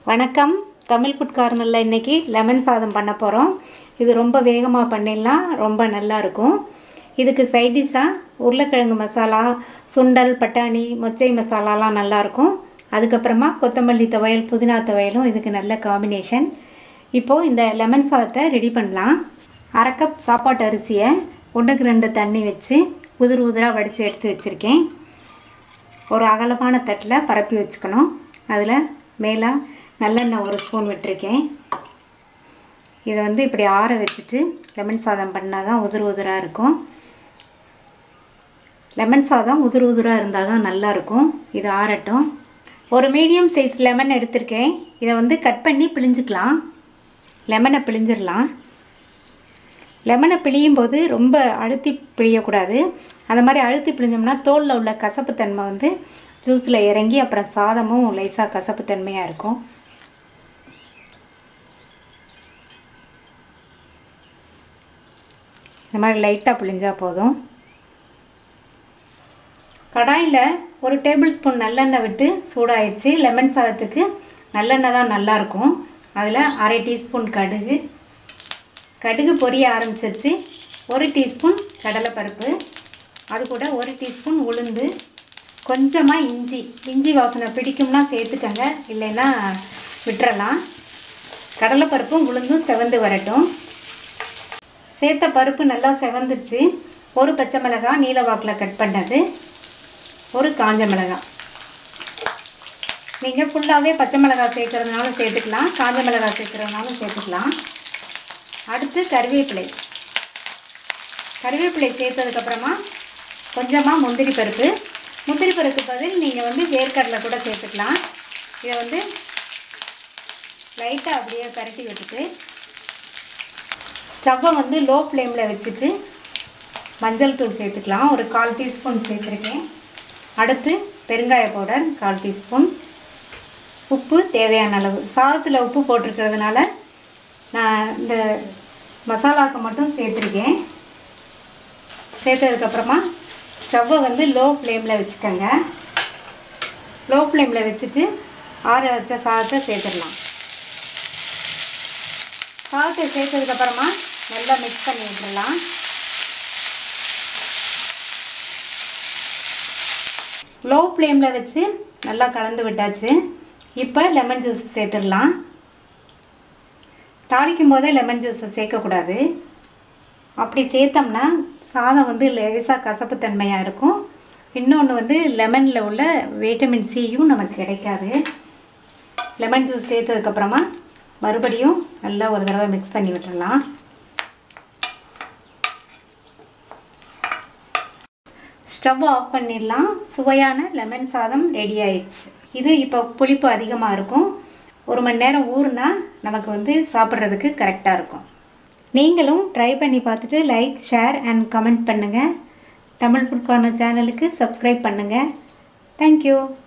வணக்கம் தமிழ் ஃபுட் கார்னரில் இன்றைக்கி லெமன் சாதம் பண்ண போகிறோம் இது ரொம்ப வேகமாக பண்ணிடலாம் ரொம்ப நல்லா இருக்கும் இதுக்கு சைடிஷாக உருளைக்கிழங்கு மசாலா சுண்டல் பட்டாணி மொச்சை மசாலாலாம் நல்லாயிருக்கும் அதுக்கப்புறமா கொத்தமல்லி துவையல் புதினா துவையலும் இதுக்கு நல்ல காம்பினேஷன் இப்போது இந்த லெமன் சாதத்தை ரெடி பண்ணலாம் அரை கப் சாப்பாட்டு அரிசியை ஒன்றுக்கு ரெண்டு தண்ணி வச்சு உதிர் உதிராக வடித்து எடுத்து வச்சுருக்கேன் ஒரு அகலமான தட்டில் பரப்பி வச்சுக்கணும் அதில் மேலே நல்லெண்ணெய் ஒரு ஸ்பூன் விட்டுருக்கேன் இதை வந்து இப்படி ஆற வச்சுட்டு லெமன் சாதம் பண்ணால் தான் உதிர் உதிராக இருக்கும் லெமன் சாதம் உதிர் உதிராக இருந்தால் தான் நல்லாயிருக்கும் இது ஆறட்டும் ஒரு மீடியம் சைஸ் லெமன் எடுத்திருக்கேன் இதை வந்து கட் பண்ணி பிழிஞ்சுக்கலாம் லெமனை பிழிஞ்சிடலாம் லெமனை பிழியும் போது ரொம்ப அழுத்தி பிழியக்கூடாது அந்த மாதிரி அழுத்தி பிழிஞ்சோம்னா தோலில் உள்ள கசப்புத்தன்மை வந்து ஜூஸில் இறங்கி அப்புறம் சாதமும் லைஸாக கசப்புத்தன்மையாக இருக்கும் இந்த மாதிரி லைட்டாக பிழிஞ்சா போதும் கடாயில் ஒரு டேபிள் ஸ்பூன் நல்லெண்ணெய் விட்டு சூடாயிடுச்சு லெமன் சாதத்துக்கு நல்லெண்ணெய் தான் நல்லாயிருக்கும் அதில் அரை டீஸ்பூன் கடுகு கடுகு பொரிய ஆரம்பிச்சிருச்சு ஒரு டீஸ்பூன் கடலைப்பருப்பு அது கூட ஒரு டீஸ்பூன் உளுந்து கொஞ்சமாக இஞ்சி இஞ்சி வாசனை பிடிக்கும்னா சேர்த்துக்கங்க இல்லைன்னா விட்டுறலாம் கடலைப்பருப்பும் உளுந்தும் செவந்து வரட்டும் சேர்த்த பருப்பு நல்லா செவந்துருச்சு ஒரு பச்சை மிளகாய் நீல வாக்கில் கட் பண்ணது ஒரு காஞ்ச மிளகாய் நீங்கள் ஃபுல்லாகவே பச்சை மிளகாய் சேர்க்குறதுனாலும் சேர்த்துக்கலாம் காஞ்ச மிளகாய் சேர்க்குறதுனாலும் சேர்த்துக்கலாம் அடுத்து கருவேப்பிலை கருவேப்பிலை சேர்த்ததுக்கப்புறமா கொஞ்சமாக முந்திரி பருப்பு முந்திரி பருப்பு பதில் நீங்கள் வந்து வேர்க்கடலை கூட சேர்த்துக்கலாம் இதை வந்து லைட்டாக அப்படியே பரட்டி வச்சுட்டு ஸ்டவ்வை வந்து லோ ஃப்ளேமில் வச்சுட்டு மஞ்சள் தூள் சேர்த்துக்கலாம் ஒரு கால் டீஸ்பூன் சேர்த்துருக்கேன் அடுத்து பெருங்காய பவுடர் கால் டீஸ்பூன் உப்பு தேவையான அளவு சாதத்தில் உப்பு போட்டிருக்கிறதுனால நான் இந்த மசாலாவுக்கு மட்டும் சேர்த்துருக்கேன் சேர்த்ததுக்கப்புறமா ஸ்டவ்வை வந்து லோ ஃப்ளேமில் வச்சுக்கோங்க லோ ஃப்ளேமில் வச்சுட்டு ஆற வச்ச சாதத்தை சேர்த்துடலாம் சாதத்தை சேர்த்ததுக்கப்புறமா நல்லா மிக்ஸ் பண்ணி விட்டுடலாம் லோ ஃப்ளேமில் வச்சு நல்லா கலந்து விட்டாச்சு இப்போ லெமன் ஜூஸ் சேர்த்துடலாம் தாளிக்கும் போதே லெமன் ஜூஸை சேர்க்கக்கூடாது அப்படி சேர்த்தோம்னா சாதம் வந்து லேசாக கசப்புத்தன்மையாக இருக்கும் இன்னொன்று வந்து லெமனில் உள்ள வைட்டமின் சியும் நமக்கு கிடைக்காது லெமன் ஜூஸ் சேர்த்ததுக்கப்புறமா மறுபடியும் நல்லா ஒரு தடவை மிக்ஸ் பண்ணி விட்டுடலாம் ஸ்டவ் ஆஃப் பண்ணிடலாம் சுவையான லெமன் சாதம் ரெடி ஆயிடுச்சு இது இப்போ புளிப்பு அதிகமாக இருக்கும் ஒரு மணி நேரம் ஊறுனா நமக்கு வந்து சாப்பிட்றதுக்கு கரெக்டாக இருக்கும் நீங்களும் ட்ரை பண்ணி பார்த்துட்டு லைக் ஷேர் அண்ட் கமெண்ட் பண்ணுங்கள் தமிழ் ஃபுட் கார்னர் சேனலுக்கு சப்ஸ்கிரைப் பண்ணுங்கள் தேங்க்யூ